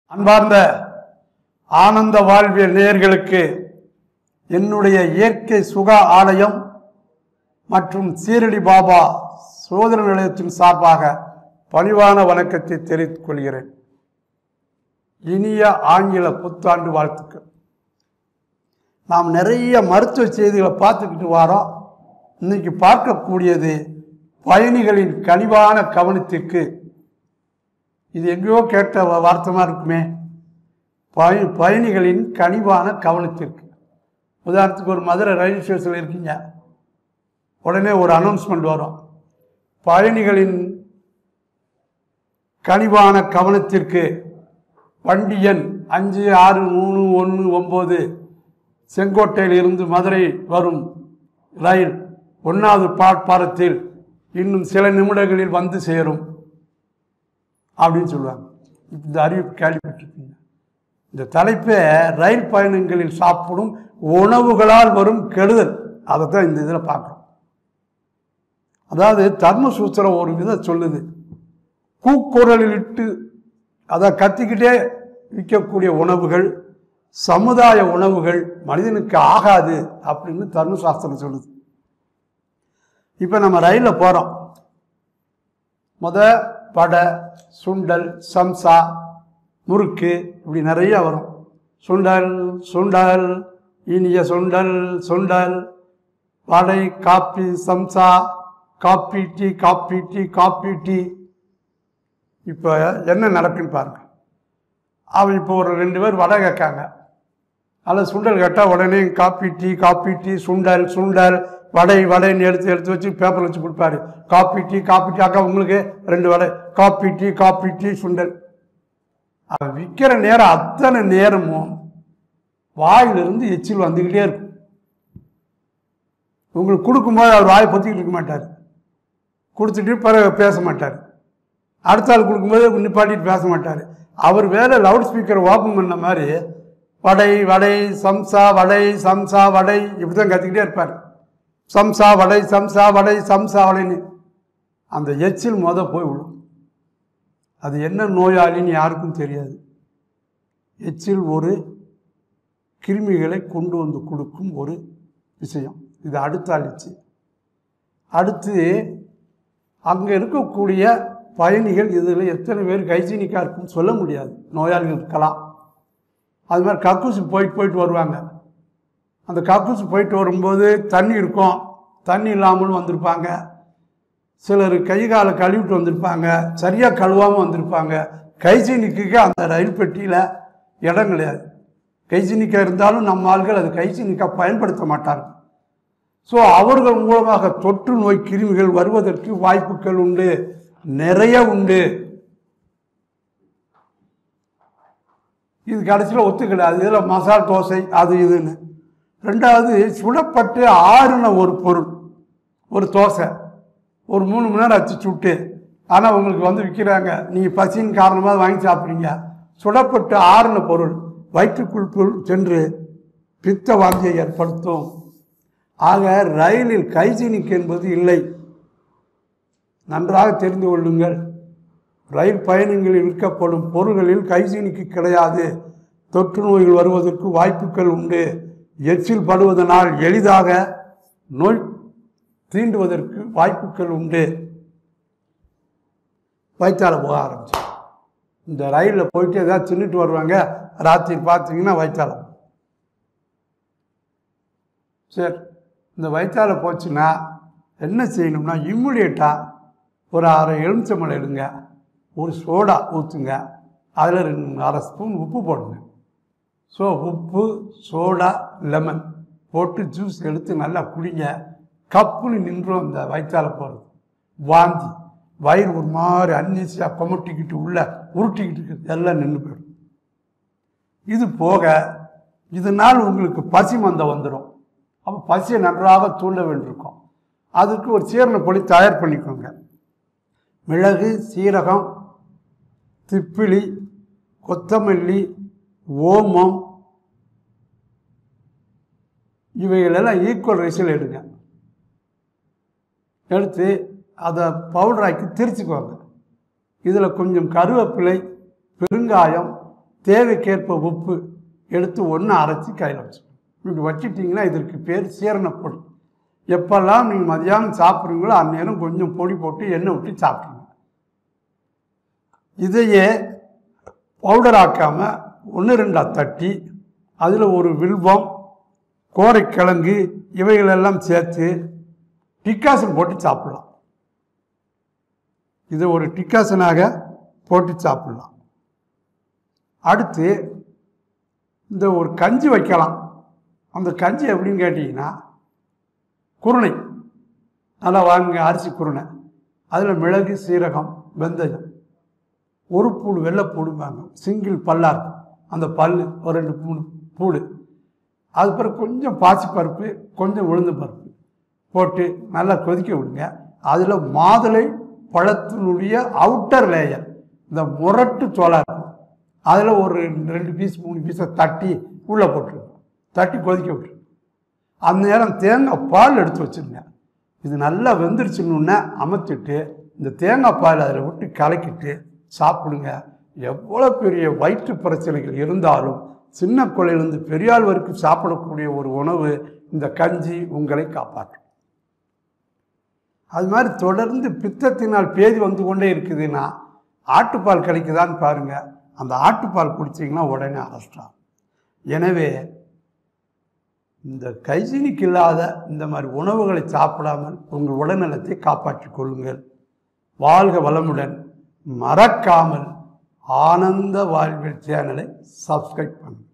அன்பார்ந்த ஆனந்த வாழ்வியல் நேயர்களுக்கு என்னுடைய இயற்கை சுக ஆலயம் மற்றும் சீரடி பாபா சோதனை நிலையத்தின் சார்பாக பணிவான வணக்கத்தை தெரிவித்துக் கொள்கிறேன் இனிய ஆங்கில புத்தாண்டு வாழ்த்துக்கள் நாம் நிறைய மருத்துவ செய்திகளை பார்த்துக்கிட்டு வரோம் இன்னைக்கு பார்க்கக்கூடியது பயணிகளின் கனிவான கவனத்திற்கு இது எங்கேயோ கேட்ட வ- வார்த்தமா இருக்குமே பய பயணிகளின் கனிவான கவனத்திற்கு உதாரணத்துக்கு ஒரு மதுரை ரயில்வே ஸ்டேஷனில் இருக்கீங்க உடனே ஒரு அனௌன்ஸ்மெண்ட் வரும் பயணிகளின் கனிவான கவனத்திற்கு வண்டி எண் அஞ்சு ஆறு மூணு ஒன்று ஒம்பது செங்கோட்டையில் இருந்து மதுரை வரும் ரயில் ஒன்றாவது பிளாட்பாரத்தில் இன்னும் சில நிமிடங்களில் வந்து சேரும் அப்படின்னு சொல்லுவாங்க இந்த அறிவிப்பு கேள்விப்பட்டிருக்கீங்க இந்த தலைப்பே ரயில் பயணங்களில் சாப்பிடும் உணவுகளால் வரும் கெடுதல் அதை தான் இந்த இதில் பார்க்குறோம் அதாவது தர்மசூத்திரம் ஒரு விதம் சொல்லுது கூக்குரலில் இட்டு அதை கத்திக்கிட்டே விற்கக்கூடிய உணவுகள் சமுதாய உணவுகள் மனிதனுக்கு ஆகாது அப்படின்னு தர்மசாஸ்திரம் சொல்லுது இப்போ நம்ம ரயிலில் போகிறோம் முத வடை சுண்டல் சம்சா முறுக்கு இப்படி நிறைய வரும் சுண்டல் சுண்டல் இனிய சுண்டல் சுண்டல் வடை காப்பி சம்சா காப்பி டீ காப்பி டீ காப்பி டீ இப்போ என்ன நடக்குன்னு பாருங்க அவன் இப்போ ஒரு ரெண்டு பேர் வடை கேட்காங்க அதில் சுண்டல் கேட்டால் உடனே காப்பி டீ காப்பி டீ சுண்டல் சுண்டல் வடை வடைன்னு எடுத்து எடுத்து வச்சு பேப்பர் வச்சு கொடுப்பாரு காப்பி டீ காப்பி டீ அக்கா உங்களுக்கு ரெண்டு வடை காப்பி டீ காப்பி டீ சுண்டல் அவன் விற்கிற நேரம் அத்தனை நேரமும் வாயிலிருந்து எச்சில் வந்துக்கிட்டே இருக்கும் உங்களுக்கு கொடுக்கும்போது அவர் வாயை பொத்திக்கிட்டு இருக்க மாட்டார் கொடுத்துட்டு பிறகு பேச மாட்டார் அடுத்த ஆள் கொடுக்கும்போது நிப்பாட்டிட்டு பேச மாட்டார் அவர் வேலை லவுட் ஸ்பீக்கர் ஓப்பன் பண்ண மாதிரி வடை வடை சம்சா வடை சம்சா வடை இப்படி தான் கத்திக்கிட்டே இருப்பார் சம்சா வடை சம்சா வடை சம்சா வடைன்னு அந்த எச்சில் முத போய் விடும் அது என்ன நோயாளின்னு யாருக்கும் தெரியாது எச்சில் ஒரு கிருமிகளை கொண்டு வந்து கொடுக்கும் ஒரு விஷயம் இது அடுத்த அழிச்சு அடுத்து அங்கே இருக்கக்கூடிய பயணிகள் இதில் எத்தனை பேர் ஹைஜீனிக்காக இருக்குன்னு சொல்ல முடியாது நோயாளிகள் இருக்கலாம் அது மாதிரி கக்கூசு போயிட்டு போயிட்டு வருவாங்க அந்த கக்கூசு போயிட்டு வரும்போது தண்ணி இருக்கும் தண்ணி இல்லாமலும் வந்திருப்பாங்க சிலர் கை காலை கழுவிட்டு வந்திருப்பாங்க சரியாக கழுவாமல் வந்திருப்பாங்க கைஜீனிக்கு அந்த ரயில் பெட்டியில் இடம் கிடையாது கைஜீனிக்காக இருந்தாலும் நம்ம ஆள்கள் அது கைஜீனிக்காக பயன்படுத்த மாட்டாங்க ஸோ அவர்கள் மூலமாக தொற்று நோய் கிருமிகள் வருவதற்கு வாய்ப்புகள் உண்டு நிறைய உண்டு இது கடைசியில் ஒத்துக்கிடாது இதில் மசால் தோசை அது இதுன்னு ரெண்டாவது சுடப்பட்டு ஆறுன ஒரு பொருள் ஒரு தோசை ஒரு மூணு மணி நேரம் வச்சு சுட்டு ஆனால் உங்களுக்கு வந்து விற்கிறாங்க நீங்கள் பசியின் காரணமாக வாங்கி சாப்பிட்றீங்க சுடப்பட்டு ஆறுன பொருள் வயிற்றுக்குள் சென்று பித்த வாந்தியை ஏற்படுத்தும் ஆக ரயிலில் கைஜீனிக் என்பது இல்லை நன்றாக தெரிந்து கொள்ளுங்கள் ரயில் பயணங்களில் விற்கப்படும் பொருள்களில் கைஜீனிக்கு கிடையாது தொற்று நோய்கள் வருவதற்கு வாய்ப்புகள் உண்டு எச்சில் படுவதனால் எளிதாக நோய் தீண்டுவதற்கு வாய்ப்புகள் உண்டு வயிற்றால போக ஆரம்பிச்சு இந்த ரயிலில் போயிட்டு ஏதாவது தின்னுட்டு வருவாங்க ராத்திரி பார்த்தீங்கன்னா வயிற்றால போகும். சரி இந்த வயிற்றால போச்சுன்னா என்ன செய்யணும்னா இம்மிடியட்டாக ஒரு அரை எலுமிச்சம்பழம் எடுங்க ஒரு சோடா ஊற்றுங்க அதில் ரெண்டு அரை ஸ்பூன் உப்பு போடுங்க ஸோ உப்பு சோடா லெமன் போட்டு ஜூஸ் எடுத்து நல்லா குடிங்க கப்புன்னு நின்றும் இந்த வயிற்றால போகிறது வாந்தி வயிறு ஒரு மாதிரி அன்னீசியாக கொமட்டிக்கிட்டு உள்ள உருட்டிக்கிட்டு இருக்குது எல்லாம் நின்று போயிடும் இது போக இதனால் உங்களுக்கு பசி மந்தம் வந்துடும் அப்போ பசியை நன்றாக தூண்ட வேண்டியிருக்கும் அதுக்கு ஒரு சீரண பொடி தயார் பண்ணிக்கோங்க மிளகு சீரகம் திப்பிலி கொத்தமல்லி ஓமம் இவைகளெல்லாம் ஈக்குவல் ரைஸில் எடுங்க எடுத்து அதை பவுடராக்கி திரிச்சுக்கோங்க இதில் கொஞ்சம் கருவேப்பிலை பெருங்காயம் தேவைக்கேற்ப உப்பு எடுத்து ஒன்று அரைச்சி கையில் வச்சுக்கணும் இப்படி வச்சிட்டிங்கன்னா இதற்கு பேர் சீரணப்பொடி எப்பெல்லாம் நீங்கள் மதியானம் சாப்பிட்றீங்களோ அந்நேரம் கொஞ்சம் பொடி போட்டு எண்ணெய் விட்டு சாப்பிடுங்க இதையே பவுடர் ஆக்காமல் ஒன்று ரெண்டா தட்டி அதில் ஒரு வில்வம் கோரைக்கிழங்கு இவைகளெல்லாம் சேர்த்து டிக்காசன் போட்டு சாப்பிடலாம் இதை ஒரு டிக்காசனாக போட்டு சாப்பிடலாம் அடுத்து இந்த ஒரு கஞ்சி வைக்கலாம் அந்த கஞ்சி எப்படின்னு கேட்டிங்கன்னா குருணை நல்லா வாங்குங்க அரிசி குருணை அதில் மிளகு சீரகம் வெந்தயம் ஒரு பூடு வெள்ளைப்பூடும்பாங்க சிங்கிள் பல்லாக இருக்கும் அந்த பல் ஒரு ரெண்டு மூணு பூடு அது பிறகு கொஞ்சம் பாசிப்பருப்பு கொஞ்சம் உளுந்து பருப்பு போட்டு நல்லா கொதிக்க விடுங்க அதில் மாதுளை பழத்தினுடைய அவுட்டர் லேயர் இந்த முரட்டு சோளா இருக்கும் அதில் ஒரு ரெண்டு பீஸ் மூணு பீஸை தட்டி உள்ளே போட்டுருங்க தட்டி கொதிக்க விட்டுருங்க அந்த நேரம் தேங்காய் பால் எடுத்து வச்சுருங்க இது நல்லா வெந்துருச்சுன்னு அமர்த்திட்டு இந்த தேங்காய் பால் அதில் விட்டு கலக்கிட்டு சாப்பிடுங்க எவ்வளோ பெரிய வயிற்று பிரச்சனைகள் இருந்தாலும் சின்ன குழையிலிருந்து பெரியாள் வரைக்கும் சாப்பிடக்கூடிய ஒரு உணவு இந்த கஞ்சி உங்களை காப்பாற்றும் அது மாதிரி தொடர்ந்து பித்தத்தினால் பேதி வந்து கொண்டே இருக்குதுன்னா ஆட்டுப்பால் கிடைக்குதான்னு பாருங்க அந்த ஆட்டுப்பால் குடிச்சிங்கன்னா உடனே அரெஸ்ட் ஆகும் எனவே இந்த கைஜீனிக் இல்லாத இந்த மாதிரி உணவுகளை சாப்பிடாமல் உங்கள் உடல்நலத்தை காப்பாற்றிக் கொள்ளுங்கள் வாழ்க வளமுடன் மறக்காமல் ஆனந்த வாழ்வில் சேனலை சப்ஸ்கிரைப் பண்ணுங்கள்